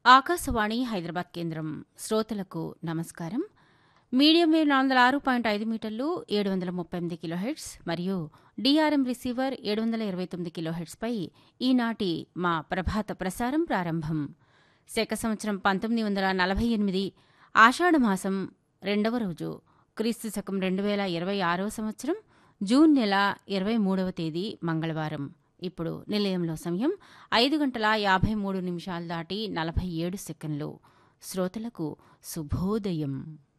ఆకాశవాణి హైదరాబాద్ కేంద్రం శ్రోతలకు నమస్కారం మీడియం వేవ్ నాలుగు వందల ఆరు పాయింట్ ఐదు మీటర్లు ఏడు వందల ముప్పై ఎనిమిది కిలోహెడ్స్ మరియు డిఆర్ఎం రిసీవర్ ఏడు వందల ఇరవై తొమ్మిది కిలోహెడ్స్పై ఈనాటి మా ప్రభాత ప్రసారం ప్రారంభం శక సంవత్సరం పంతొమ్మిది వందల నలభై ఎనిమిది ఆషాఢమాసం రెండవ రోజు క్రీస్తు శకం రెండు వేల ఇరవై ఆరవ సంవత్సరం జూన్ నెల ఇరవై మూడవ తేదీ మంగళవారం ఇప్పుడు నిలయంలో సమయం ఐదు గంటల యాభై మూడు నిమిషాలు దాటి నలభై ఏడు సెకండ్లు శ్రోతలకు శుభోదయం